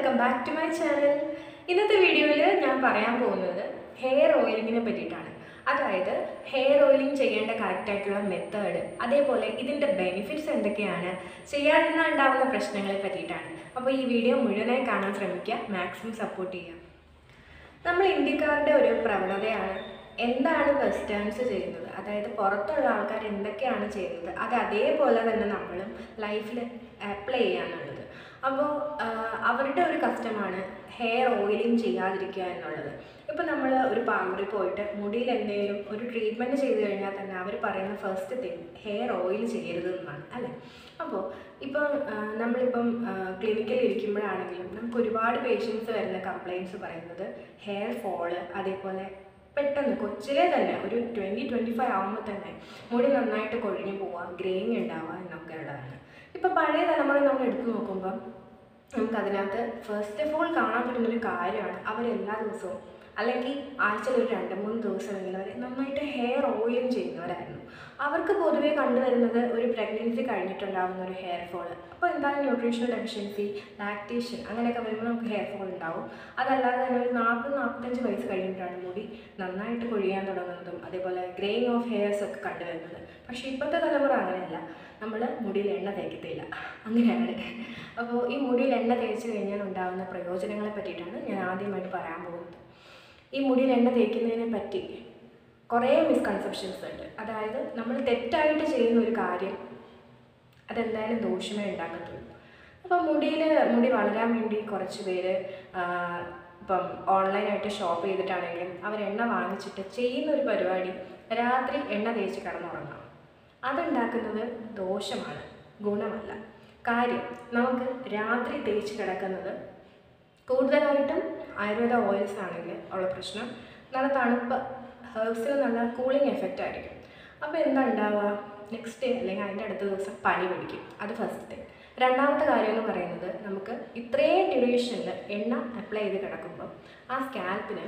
welcome back to my channel ഇന്നത്തെ വീഡിയോയിൽ ഞാൻ പറയാൻ പോകുന്നത് ഹെയർ ഓയിലിങ്ങിനെ പറ്റിയിട്ടാണ് അതായത് ഹെയർ ഓയിലിംഗ് ചെയ്യേണ്ട കറക്റ്റായിട്ടുള്ള മെത്തേഡ് അതേപോലെ ഇതിൻ്റെ ബെനിഫിറ്റ്സ് എന്തൊക്കെയാണ് ചെയ്യാതിരുന്നാൽ ഉണ്ടാകുന്ന പ്രശ്നങ്ങളെ പറ്റിയിട്ടാണ് അപ്പോൾ ഈ വീഡിയോ മുഴുവനായി കാണാൻ ശ്രമിക്കുക മാക്സിമം സപ്പോർട്ട് ചെയ്യുക നമ്മൾ ഇന്ത്യക്കാരുടെ ഒരു പ്രവണതയാണ് എന്താണ് വെസ്റ്റേൺസ് ചെയ്യുന്നത് അതായത് പുറത്തുള്ള ആൾക്കാർ എന്തൊക്കെയാണ് ചെയ്യുന്നത് അത് അതേപോലെ തന്നെ നമ്മളും ലൈഫിൽ അപ്ലൈ ചെയ്യാന്നുള്ളത് അപ്പോൾ അവരുടെ ഒരു കസ്റ്റമാണ് ഹെയർ ഓയിലിംഗ് ചെയ്യാതിരിക്കുക എന്നുള്ളത് ഇപ്പോൾ നമ്മൾ ഒരു പാർലറിൽ പോയിട്ട് മുടിയിൽ എന്തെങ്കിലും ഒരു ട്രീറ്റ്മെൻറ്റ് ചെയ്ത് കഴിഞ്ഞാൽ തന്നെ അവർ പറയുന്ന ഫസ്റ്റ് തിങ് ഹെയർ ഓയിൽ ചെയ്യരുത് എന്നാണ് അല്ലേ അപ്പോൾ ഇപ്പം ആ, നമ്മളിപ്പം ക്ലിനിക്കിൽ ഇരിക്കുമ്പോഴാണെങ്കിലും നമുക്ക് ഒരുപാട് പേഷ്യൻസ് വരുന്ന കംപ്ലയിൻറ്റ്സ് പറയുന്നത് ഹെയർ ഫോള് അതേപോലെ പെട്ടെന്ന് കൊച്ചിലെ തന്നെ ഒരു ട്വൻറ്റി ട്വൻറ്റി ഫൈവ് ആകുമ്പോൾ തന്നെ മുടി നന്നായിട്ട് കൊഴിഞ്ഞു പോവുക ഗ്രേയിങ് ഉണ്ടാവുക എന്നൊക്കെ ഉള്ളതാണ് ഇപ്പം പഴയ തലമുറ നമ്മൾ എടുത്തു നോക്കുമ്പം നമുക്കതിനകത്ത് ഫസ്റ്റ് ഓഫ് ഓൾ കാണാൻ പറ്റുന്നൊരു കാര്യമാണ് അവരെല്ലാ ദിവസവും അല്ലെങ്കിൽ ആഴ്ചയിൽ ഒരു രണ്ട് മൂന്ന് ദിവസമെങ്കിലും അവർ നന്നായിട്ട് ഹെയർ ഓയിലിംഗ് ചെയ്യുന്നവരായിരുന്നു അവർക്ക് പൊതുവേ കണ്ടുവരുന്നത് ഒരു പ്രഗ്നൻസി കഴിഞ്ഞിട്ടുണ്ടാകുന്ന ഒരു ഹെയർ ഫോള് അപ്പോൾ എന്തായാലും ന്യൂട്രീഷണൽ ഡെഫിഷ്യൻസി ലാക്ടേഷൻ അങ്ങനെയൊക്കെ വരുമ്പോൾ നമുക്ക് ഹെയർ ഫോൾ ഉണ്ടാവും അതല്ലാതെ തന്നെ ഒരു നാൽപ്പത് നാൽപ്പത്തഞ്ച് വയസ്സ് കഴിയുമ്പോഴാണ് മുടി നന്നായിട്ട് കൊഴിയാൻ തുടങ്ങുന്നതും അതേപോലെ ഗ്രേയിങ് ഓഫ് ഹെയർസ് ഒക്കെ കണ്ടുവരുന്നത് പക്ഷേ ഇപ്പോഴത്തെ തലമുറ അങ്ങനെയല്ല നമ്മൾ മുടിയിൽ എണ്ണ തേക്കത്തില്ല അങ്ങനെയാണ് അപ്പോൾ ഈ മുടിയിൽ എണ്ണ തേച്ച് കഴിഞ്ഞാൽ ഉണ്ടാകുന്ന പ്രയോജനങ്ങളെ പറ്റിയിട്ടാണ് ഞാൻ ആദ്യമായിട്ട് പറയാൻ പോകുന്നത് ഈ മുടിയിൽ എണ്ണ തേക്കുന്നതിനെ പറ്റി കുറേ മിസ്കൺസെപ്ഷൻസ് ഉണ്ട് അതായത് നമ്മൾ തെറ്റായിട്ട് ചെയ്യുന്ന ഒരു കാര്യം അതെന്തായാലും ദോഷമേ ഉണ്ടാക്കത്തുള്ളൂ അപ്പം മുടിയിൽ മുടി വളരാൻ വേണ്ടി കുറച്ച് പേര് ആ, ഇപ്പം ഓൺലൈനായിട്ട് ഷോപ്പ് ചെയ്തിട്ടാണെങ്കിലും അവർ എണ്ണ വാങ്ങിച്ചിട്ട് ചെയ്യുന്ന ഒരു പരിപാടി രാത്രി എണ്ണ തേച്ച് കിടന്നുറങ്ങാം അതുണ്ടാക്കുന്നത് ദോഷമാണ് ഗുണമല്ല കാര്യം നമുക്ക് രാത്രി തേച്ച് കിടക്കുന്നത് കൂടുതലായിട്ടും ആയുർവേദ ഓയിൽസ് ആണെങ്കിൽ ഉള്ള പ്രശ്നം നല്ല തണുപ്പ് ഹെർബ്സിന് നല്ല കൂളിംഗ് എഫക്റ്റ് ആയിരിക്കും അപ്പോൾ എന്താ ഉണ്ടാവുക നെക്സ്റ്റ് ഡേ അല്ലെങ്കിൽ അതിൻ്റെ അടുത്ത ദിവസം പനി പിടിക്കും അത് ഫസ്റ്റ് തിങ് രണ്ടാമത്തെ കാര്യം എന്ന് പറയുന്നത് നമുക്ക് ഇത്രയും ഡ്യൂറേഷനിൽ എണ്ണ അപ്ലൈ ചെയ്ത് കിടക്കുമ്പോൾ ആ സ്കാൽപ്പിന്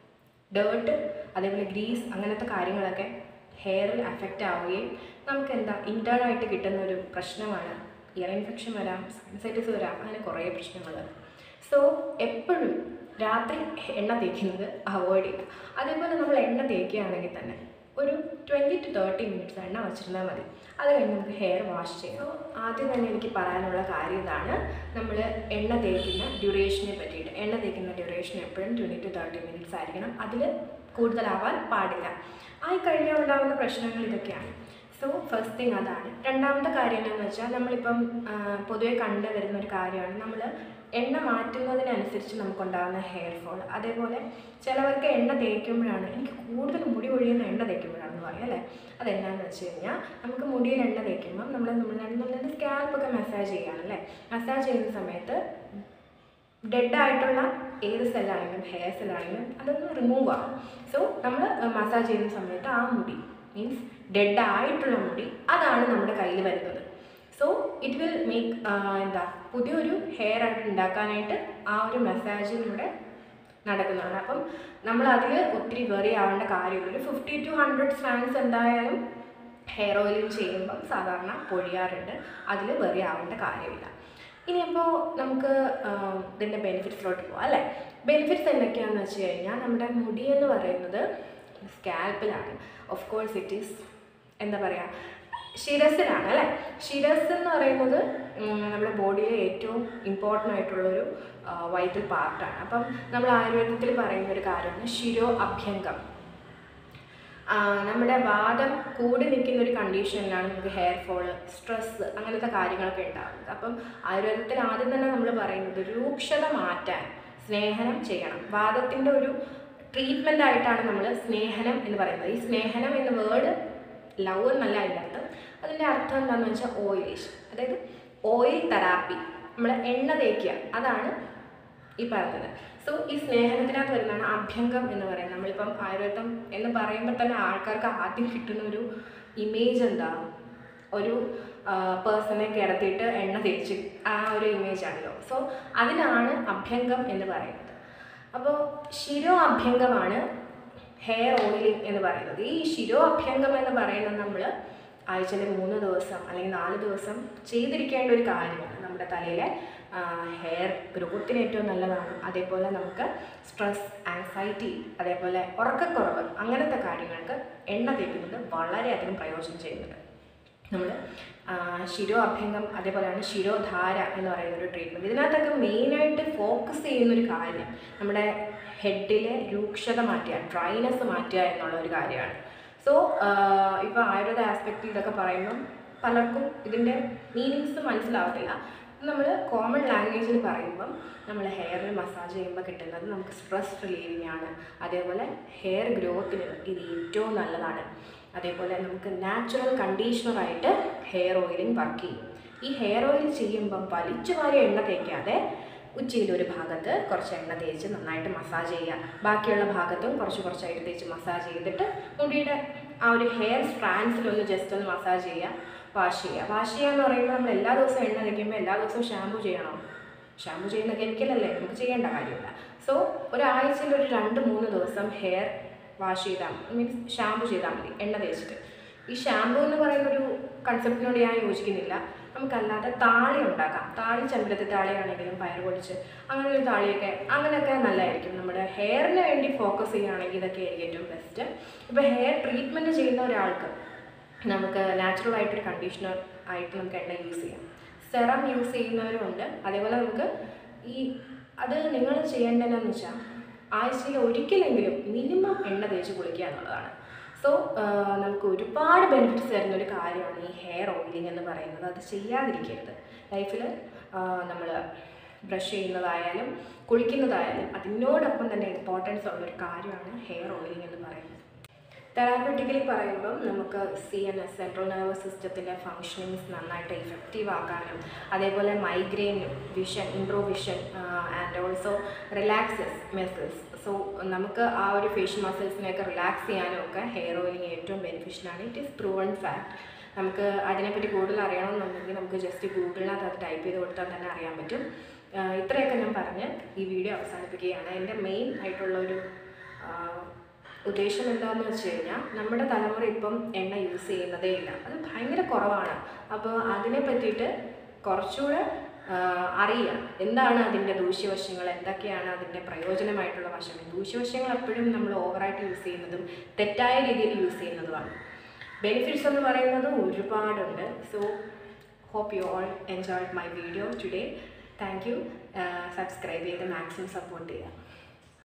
ഡേർട്ട് അതേപോലെ ഗ്രീസ് അങ്ങനത്തെ കാര്യങ്ങളൊക്കെ ഹെയറിൽ അഫക്റ്റ് ആവുകയും നമുക്ക് എന്താ ഇൻറ്റേൺ ആയിട്ട് കിട്ടുന്ന ഒരു പ്രശ്നമാണ് ഇയർ ഇൻഫെക്ഷൻ വരാം സൈനസൈറ്റിസ് വരാം അങ്ങനെ കുറേ പ്രശ്നങ്ങൾ സോ എപ്പോഴും രാത്രി എണ്ണ തേക്കുന്നത് അവോയ്ഡ് ചെയ്യുക അതേപോലെ നമ്മൾ എണ്ണ തേക്കുകയാണെങ്കിൽ തന്നെ ഒരു ട്വൻറ്റി ടു തേർട്ടി മിനിറ്റ്സ് എണ്ണ വെച്ചിരുന്നാൽ മതി അത് കഴിഞ്ഞ് നമുക്ക് ഹെയർ വാഷ് ചെയ്യാം സോ ആദ്യം തന്നെ എനിക്ക് പറയാനുള്ള കാര്യം ഇതാണ് നമ്മൾ എണ്ണ തേക്കുന്ന ഡ്യൂറേഷനെ പറ്റിയിട്ട് എണ്ണ തേക്കുന്ന ഡ്യൂറേഷൻ എപ്പോഴും ട്വൻറ്റി ടു തേർട്ടി മിനിറ്റ്സ് ആയിരിക്കണം അതിൽ കൂടുതലാവാൻ പാടില്ല ആയി കഴിഞ്ഞാൽ ഉണ്ടാകുന്ന പ്രശ്നങ്ങൾ ഇതൊക്കെയാണ് സോ ഫസ്റ്റ് തിങ് അതാണ് രണ്ടാമത്തെ കാര്യം എന്താണെന്ന് വെച്ചാൽ നമ്മളിപ്പം ആ, പൊതുവെ കണ്ടുവരുന്ന ഒരു കാര്യമാണ് നമ്മൾ എണ്ണ മാറ്റുന്നതിനനുസരിച്ച് നമുക്കുണ്ടാകുന്ന ഹെയർ ഫോൾ അതേപോലെ ചിലവർക്ക് എണ്ണ തേക്കുമ്പോഴാണ് എനിക്ക് കൂടുതൽ മുടി ഒഴിയുന്ന എണ്ണ തേക്കുമ്പോഴാണെന്ന് പറയും അല്ലേ അതെന്നാന്ന് വെച്ച് കഴിഞ്ഞാൽ നമുക്ക് മുടിയിൽ എണ്ണ തേക്കുമ്പം നമ്മൾ നമ്മൾ നമ്മളുടെ സ്കാൽപ്പൊക്കെ മസാജ് ചെയ്യുകയാണല്ലേ മസാജ് ചെയ്യുന്ന സമയത്ത് ഡെഡ് ആയിട്ടുള്ള ഏത് സെല്ലാണെങ്കിലും ഹെയർ സെല്ലാണെങ്കിലും അതൊന്ന് റിമൂവ് ആവും സോ നമ്മൾ മസാജ് ചെയ്യുന്ന സമയത്ത് ആ മുടി മീൻസ് ഡെഡ് ആയിട്ടുള്ള മുടി അതാണ് നമ്മുടെ കയ്യിൽ വരുന്നത് സോ ഇറ്റ് വിൽ മേക്ക് എന്താ പുതിയൊരു ഹെയർ ആയിട്ട് ഉണ്ടാക്കാനായിട്ട് ആ ഒരു മസാജിലൂടെ നടക്കുന്നതാണ് അപ്പം നമ്മൾ അതിൽ ഒത്തിരി വെറി ആവേണ്ട കാര്യമില്ല ഒരു ഫിഫ്റ്റി ടു ഹൺഡ്രഡ് സ്റ്റാൻഡ്സ് എന്തായാലും ഹെയർ ഓയിലിംഗ് ചെയ്യുമ്പം സാധാരണ പൊഴിയാറുണ്ട് അതിൽ വെറി ആവേണ്ട കാര്യമില്ല ഇനിയിപ്പോൾ നമുക്ക് ആം, ഇതിൻ്റെ ബെനിഫിറ്റ്സിലോട്ട് പോകാം അല്ലേ ബെനിഫിറ്റ്സ് എന്തൊക്കെയാണെന്ന് വെച്ച് കഴിഞ്ഞാൽ നമ്മുടെ മുടി എന്ന് പറയുന്നത് സ്കാൽപ്പിലാണ് ഓഫ് കോഴ്സ് ഇറ്റ് ഈസ് എന്താ പറയുക ശിരസിലാണ് അല്ലേ ശിരസ് എന്ന് പറയുന്നത് ഉം, നമ്മുടെ ബോഡിയിലെ ഏറ്റവും ഇമ്പോർട്ടൻ്റ് ആയിട്ടുള്ളൊരു വൈറ്റൽ പാർട്ടാണ് അപ്പം നമ്മൾ ആയുർവേദത്തിൽ പറയുന്ന ഒരു കാര്യമാണ് ശിരോ അഭ്യംഗം ആ, നമ്മുടെ വാദം കൂടി നിൽക്കുന്ന ഒരു കണ്ടീഷനിലാണ് നമുക്ക് ഹെയർ ഫോള് സ്ട്രെസ് അങ്ങനത്തെ കാര്യങ്ങളൊക്കെ ഉണ്ടാകുന്നത് അപ്പം ആയുർവേദത്തിൽ ആദ്യം തന്നെ നമ്മൾ പറയുന്നത് രൂക്ഷത മാറ്റാൻ സ്നേഹനം ചെയ്യണം വാദത്തിൻ്റെ ഒരു ട്രീറ്റ്മെൻ്റ് ആയിട്ടാണ് നമ്മൾ സ്നേഹനം എന്ന് പറയുന്നത് ഈ സ്നേഹനം എന്ന വേർഡ് ലവ് എന്നല്ല അതിൻ്റെ അർത്ഥം അതിൻ്റെ അർത്ഥം എന്താണെന്ന് വെച്ചാൽ ഓയിലേഷൻ അതായത് ഓയിൽ തെറാപ്പി നമ്മൾ എണ്ണ തേക്കുക അതാണ് ഈ പറഞ്ഞത് സോ ഈ സ്നേഹനത്തിനകത്ത് വരുന്നതാണ് അഭ്യംഗം എന്ന് പറയുന്നത് നമ്മളിപ്പം ആയുർവേദം എന്ന് പറയുമ്പോൾ തന്നെ ആൾക്കാർക്ക് ആദ്യം കിട്ടുന്ന ഒരു ഇമേജ് എന്താ ഒരു പേഴ്സണെ കിടത്തിയിട്ട് എണ്ണ തേച്ച് ആ ഒരു ഇമേജ് ആണല്ലോ സോ അതിനാണ് അഭ്യംഗം എന്ന് പറയുന്നത് അപ്പോൾ ശിരോ അഭ്യംഗമാണ് ഹെയർ ഓയിലിംഗ് എന്ന് പറയുന്നത് ഈ ശിരോ അഭ്യംഗം എന്ന് പറയുന്നത് നമ്മൾ ആഴ്ചയിൽ മൂന്ന് ദിവസം അല്ലെങ്കിൽ നാല് ദിവസം ചെയ്തിരിക്കേണ്ട ഒരു കാര്യമാണ് നമ്മുടെ തലയിലെ ഹെയർ ഗ്രോത്തിന് ഏറ്റവും നല്ലതാണ് അതേപോലെ നമുക്ക് സ്ട്രെസ് ആൻസൈറ്റി അതേപോലെ ഉറക്കക്കുറവ് അങ്ങനത്തെ കാര്യങ്ങൾക്ക് എണ്ണ തേക്കുന്നത് വളരെയധികം പ്രയോജനം ചെയ്യുന്നുണ്ട് നമ്മൾ ശിരോ അഭ്യംഗം അതേപോലെയാണ് ശിരോധാര എന്ന് പറയുന്ന ഒരു ട്രീറ്റ്മെൻറ്റ് ഇതിനകത്തൊക്കെ മെയിനായിട്ട് ഫോക്കസ് ചെയ്യുന്നൊരു കാര്യം നമ്മുടെ ഹെഡിലെ രൂക്ഷത മാറ്റുക ഡ്രൈനെസ് മാറ്റുക എന്നുള്ള ഒരു കാര്യമാണ് സോ ഇപ്പോൾ ആയുർവേദ ആസ്പെക്റ്റിൽ ഇതൊക്കെ പറയുമ്പം പലർക്കും ഇതിൻ്റെ മീനിങ്സ് മനസ്സിലാവത്തില്ല നമ്മൾ കോമൺ ലാംഗ്വേജിൽ പറയുമ്പം നമ്മൾ ഹെയറിൽ മസാജ് ചെയ്യുമ്പോൾ കിട്ടുന്നത് നമുക്ക് സ്ട്രെസ് റിലീവിങ് ആണ് അതേപോലെ ഹെയർ ഗ്രോത്തിന് ഇത് ഏറ്റവും നല്ലതാണ് അതേപോലെ നമുക്ക് നാച്ചുറൽ കണ്ടീഷണറായിട്ട് ഹെയർ ഓയിലിംഗ് വർക്ക് ചെയ്യും ഈ ഹെയർ ഓയിൽ ചെയ്യുമ്പം വലിച്ചു വാരി എണ്ണ തേക്കാതെ ഉച്ചയിൽ ഒരു ഭാഗത്ത് കുറച്ച് എണ്ണ തേച്ച് നന്നായിട്ട് മസാജ് ചെയ്യുക ബാക്കിയുള്ള ഭാഗത്തും കുറച്ച് കുറച്ചായിട്ട് തേച്ച് മസാജ് ചെയ്തിട്ട് മുടിയുടെ ആ ഒരു ഹെയർ സ്ട്രാൻഡ്സിലൊന്ന് ജസ്റ്റ് ഒന്ന് മസാജ് ചെയ്യുക വാഷ് ചെയ്യുക വാഷ് ചെയ്യുക എന്ന് പറയുമ്പോൾ നമ്മൾ എല്ലാ ദിവസവും എണ്ണ തേക്കുമ്പോൾ എല്ലാ ദിവസവും ഷാമ്പു ചെയ്യണം ഷാമ്പു ചെയ്യുന്ന കെമിക്കലല്ലേ നമുക്ക് ചെയ്യേണ്ട കാര്യമില്ല സോ ഒരാഴ്ചയിൽ ഒരു രണ്ട് മൂന്ന് ദിവസം ഹെയർ വാഷ് ചെയ്താൽ മീൻസ് ഷാമ്പു ചെയ്താൽ മതി എണ്ണ തേച്ചിട്ട് ഈ ഷാമ്പു എന്ന് പറയുന്ന ഒരു കൺസെപ്റ്റിനോട് ഞാൻ യോജിക്കുന്നില്ല നമുക്കല്ലാതെ താളി ഉണ്ടാക്കാം താളി ചെമ്പരത്തി താളിയാണെങ്കിലും പയർ പൊടിച്ച് അങ്ങനെ ഒരു താളിയൊക്കെ അങ്ങനെയൊക്കെ നല്ലതായിരിക്കും നമ്മുടെ ഹെയറിന് വേണ്ടി ഫോക്കസ് ചെയ്യുകയാണെങ്കിൽ ഇതൊക്കെ ആയിരിക്കും ഏറ്റവും ബെസ്റ്റ് ഇപ്പോൾ ഹെയർ ട്രീറ്റ്മെൻറ്റ് ചെയ്യുന്ന ഒരാൾക്ക് നമുക്ക് നാച്ചുറൽ ആയിട്ടൊരു കണ്ടീഷണർ ആയിട്ട് നമുക്ക് എണ്ണ യൂസ് ചെയ്യാം സെറം യൂസ് ചെയ്യുന്നവരുണ്ട് അതേപോലെ നമുക്ക് ഈ അത് നിങ്ങൾ ചെയ്യേണ്ടതെന്ന് വെച്ചാൽ ആഴ്ചയിൽ ഒരിക്കലെങ്കിലും മിനിമം എണ്ണ തേച്ച് കുളിക്കുക എന്നുള്ളതാണ് സോ നമുക്ക് ഒരുപാട് ബെനിഫിറ്റ്സ് തരുന്ന ഒരു കാര്യമാണ് ഈ ഹെയർ ഓയിലിംഗ് എന്ന് പറയുന്നത് അത് ചെയ്യാതിരിക്കരുത് ലൈഫിൽ നമ്മൾ ബ്രഷ് ചെയ്യുന്നതായാലും കുളിക്കുന്നതായാലും അതിനോടൊപ്പം തന്നെ ഇമ്പോർട്ടൻസ് ഉള്ള ഒരു കാര്യമാണ് ഹെയർ ഓയിലിംഗ് എന്ന് പറയുന്നത് തെറാപ്പറ്റിക്കലി പറയുമ്പം നമുക്ക് C N S central nervous സിസ്റ്റത്തിൻ്റെ ഫങ്ഷനിങ്സ് നന്നായിട്ട് ഇഫക്റ്റീവ് ആക്കാനും അതേപോലെ migraine vision improve vision and also relaxes muscles so നമുക്ക് ആ ഒരു ഫേഷ്യൽ മസിൽസിനെയൊക്കെ റിലാക്സ് ചെയ്യാനും ഒക്കെ ഹെയർ ഓയിലിംഗ് ഏറ്റവും ബെനിഫിഷ്യലാണ് ഇറ്റ് ഈസ് പ്രൂവൺ ഫാക്ട് നമുക്ക് അതിനെപ്പറ്റി കൂടുതൽ അറിയണമെന്നുണ്ടെങ്കിൽ നമുക്ക് ജസ്റ്റ് ഗൂഗിളിനകത്ത് അത് ടൈപ്പ് ചെയ്ത് കൊടുത്താൽ തന്നെ അറിയാൻ പറ്റും ആഹ് ഇത്രയൊക്കെ ഞാൻ പറഞ്ഞ് ഈ വീഡിയോ അവസാനിപ്പിക്കുകയാണ് എൻ്റെ മെയിൻ ആയിട്ടുള്ള ഒരു ആഹ് ഉദ്ദേശം എന്താണെന്ന് വെച്ച് കഴിഞ്ഞാൽ നമ്മുടെ തലമുറ ഇപ്പം എണ്ണ യൂസ് ചെയ്യുന്നതേ ഇല്ല അത് ഭയങ്കര കുറവാണ് അപ്പോൾ അതിനെ പറ്റിയിട്ട് കുറച്ചുകൂടെ ആഹ് അറിയുക എന്താണ് അതിൻ്റെ ദൂഷ്യവശങ്ങൾ എന്തൊക്കെയാണ് അതിൻ്റെ പ്രയോജനമായിട്ടുള്ള വശങ്ങൾ ദൂഷ്യവശങ്ങൾ എപ്പോഴും നമ്മൾ ഓവറായിട്ട് യൂസ് ചെയ്യുന്നതും തെറ്റായ രീതിയിൽ യൂസ് ചെയ്യുന്നതുമാണ് ബെനിഫിറ്റ്സ് എന്ന് പറയുന്നത് ഒരുപാടുണ്ട് so hope you all enjoyed my video today thank you subscribe ചെയ്ത് മാക്സിമം സപ്പോർട്ട് ചെയ്യുക